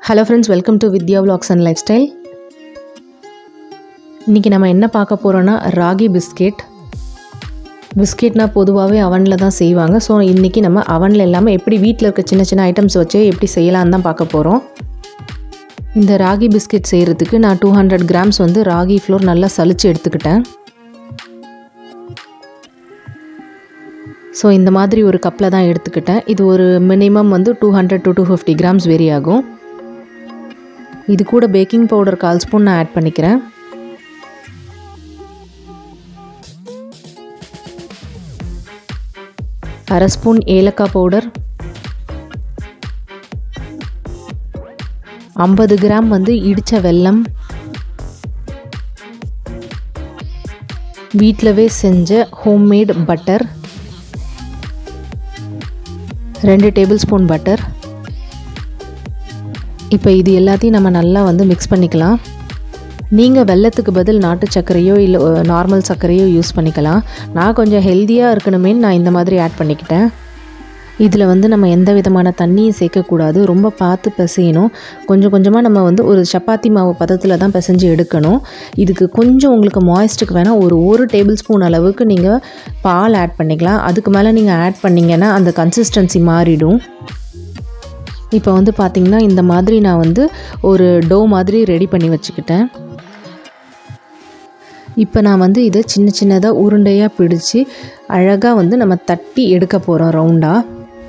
hello friends welcome to Vidya vlogs and lifestyle இன்றைக்கி நம்ம என்ன பார்க்க போகிறோன்னா ராகி பிஸ்கெட் பிஸ்கெட்னா பொதுவாகவே அவனில் தான் செய்வாங்க ஸோ இன்றைக்கி நம்ம அவனில் இல்லாமல் எப்படி வீட்டில் இருக்க சின்ன சின்ன ஐட்டம்ஸ் வச்சு எப்படி செய்யலான்னு தான் பார்க்க போகிறோம் இந்த ராகி பிஸ்கெட் செய்கிறதுக்கு நான் டூ ஹண்ட்ரட் கிராம்ஸ் வந்து ராகி ஃப்ளோர் நல்லா சலிச்சு எடுத்துக்கிட்டேன் ஸோ இந்த மாதிரி ஒரு கப்பில் தான் எடுத்துக்கிட்டேன் இது ஒரு மினிமம் வந்து two hundred to two fifty grams vary ஆகும் இது கூட பேக்கிங் பவுடர் கால் ஸ்பூன் நான் ஆட் பண்ணிக்கிறேன் அரை ஸ்பூன் ஏலக்காய் பவுடர் ஐம்பது கிராம் வந்து இடித்த வெல்லம் வீட்டிலவே செஞ்ச ஹோம்மேட் பட்டர் ரெண்டு டேபிள் ஸ்பூன் பட்டர் இப்போ இது எல்லாத்தையும் நம்ம நல்லா வந்து மிக்ஸ் பண்ணிக்கலாம் நீங்கள் வெள்ளத்துக்கு பதில் நாட்டு சர்க்கரையோ இல்லை நார்மல் சர்க்கரையோ யூஸ் பண்ணிக்கலாம் நான் கொஞ்சம் ஹெல்த்தியாக இருக்கணுமேன்னு நான் இந்த மாதிரி ஆட் பண்ணிக்கிட்டேன் இதில் வந்து நம்ம எந்த விதமான தண்ணியும் சேர்க்கக்கூடாது ரொம்ப பார்த்து பிசையணும் கொஞ்சம் கொஞ்சமாக நம்ம வந்து ஒரு சப்பாத்தி மாவு பதத்தில் தான் பிசைஞ்சு எடுக்கணும் இதுக்கு கொஞ்சம் உங்களுக்கு மாய்ஸ்ட்டுக்கு வேணால் ஒரு ஒரு டேபிள் ஸ்பூன் அளவுக்கு நீங்கள் பால் ஆட் பண்ணிக்கலாம் அதுக்கு மேலே நீங்கள் ஆட் பண்ணிங்கன்னா அந்த கன்சிஸ்டன்சி மாறிடும் இப்போ வந்து பார்த்திங்கன்னா இந்த மாதிரி நான் வந்து ஒரு டோ மாதிரி ரெடி பண்ணி வச்சுக்கிட்டேன் இப்போ நான் வந்து இதை சின்ன சின்னதாக உருண்டையாக பிடிச்சி அழகாக வந்து நம்ம தட்டி எடுக்க போகிறோம் ரவுண்டாக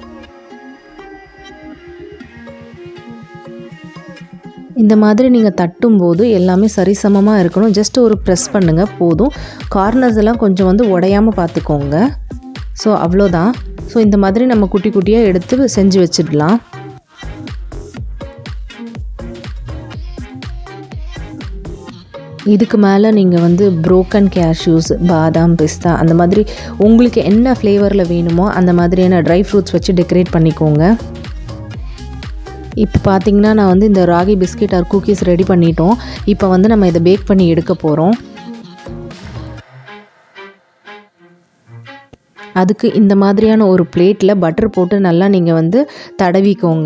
இந்த மாதிரி நீங்கள் தட்டும்போது எல்லாமே சரிசமமாக இருக்கணும் ஜஸ்ட் ஒரு ப்ரெஸ் பண்ணுங்கள் போதும் கார்னர்ஸ் எல்லாம் கொஞ்சம் வந்து உடையாமல் பார்த்துக்கோங்க ஸோ அவ்வளோதான் ஸோ இந்த மாதிரி நம்ம குட்டி குட்டியாக எடுத்து செஞ்சு வச்சிடலாம் இதுக்கு மேலே நீங்கள் வந்து புரோக்கன் கேஷ்யூஸ் பாதாம் பிஸ்தா அந்த மாதிரி உங்களுக்கு என்ன ஃப்ளேவரில் வேணுமோ அந்த மாதிரியான ட்ரை ஃப்ரூட்ஸ் வச்சு டெக்கரேட் பண்ணிக்கோங்க இப்போ பார்த்தீங்கன்னா நான் வந்து இந்த ragi biscuit or cookies ready பண்ணிட்டோம் இப்போ வந்து நம்ம இதை பேக் பண்ணி எடுக்க போகிறோம் அதுக்கு இந்த மாதிரியான ஒரு பிளேட்டில் பட்டர் போட்டு நல்லா நீங்கள் வந்து தடவிக்கோங்க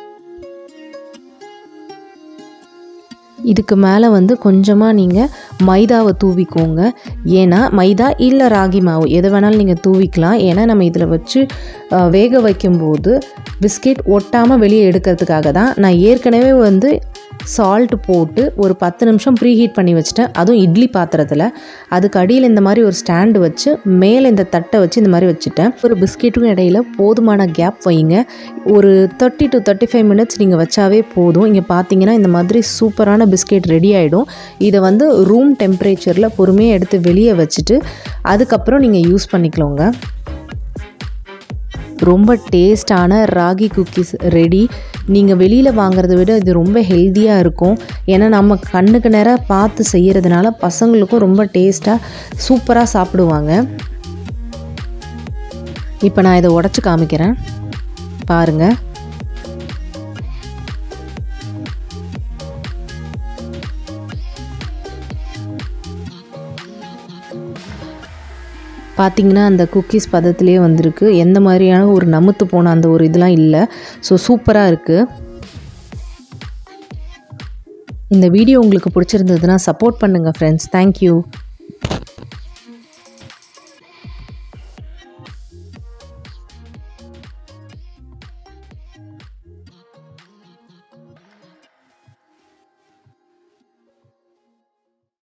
இதுக்கு மேலே வந்து கொஞ்சமாக நீங்கள் மைதாவை தூவிக்கோங்க ஏன்னா மைதா இல்லை ராகி மாவு எதை வேணாலும் நீங்கள் தூவிக்கலாம் ஏன்னா நம்ம இதில் வச்சு வேக வைக்கும்போது பிஸ்கெட் ஒட்டாமல் வெளியே எடுக்கிறதுக்காக தான் நான் ஏற்கனவே வந்து சால்ட் போட்டு ஒரு பத்து நிமிஷம் ப்ரீ ஹீட் பண்ணி வச்சுட்டேன் அதுவும் இட்லி பாத்திரத்தில் அதுக்கு அடியில் இந்த மாதிரி ஒரு ஸ்டாண்டு வச்சு மேலே இந்த தட்டை வச்சு இந்த மாதிரி வச்சுட்டேன் ஒரு பிஸ்கெட்டுக்கும் இடையில போதுமான கேப் வைங்க ஒரு thirty to thirty five minutes நீங்கள் வச்சாவே போதும் இங்கே பார்த்தீங்கன்னா இந்த மாதிரி சூப்பரான பிஸ்கெட் ரெடி ஆகிடும் இதை வந்து ரூம் டெம்பரேச்சரில் பொறுமையாக எடுத்து வெளியே வச்சுட்டு அதுக்கப்புறம் நீங்கள் யூஸ் பண்ணிக்கலோங்க ரொம்ப டேஸ்டான ராகி குக்கீஸ் ரெடி நீங்கள் வெளியில் வாங்குறத விட இது ரொம்ப ஹெல்த்தியாக இருக்கும் ஏன்னா நம்ம கண்ணுக்கு நேராக பார்த்து செய்கிறதுனால பசங்களுக்கும் ரொம்ப டேஸ்ட்டாக சூப்பராக சாப்பிடுவாங்க இப்போ நான் இதை உடச்சி காமிக்கிறேன் பாருங்கள் பார்த்திங்கன்னா அந்த குக்கீஸ் பதத்துலேயே வந்திருக்கு எந்த மாதிரியான ஒரு நமுத்து போன அந்த ஒரு இதெல்லாம் இல்லை ஸோ சூப்பராக இருக்குது இந்த வீடியோ உங்களுக்கு பிடிச்சிருந்ததுன்னா சப்போர்ட் பண்ணுங்கள் ஃப்ரெண்ட்ஸ் தேங்க்யூ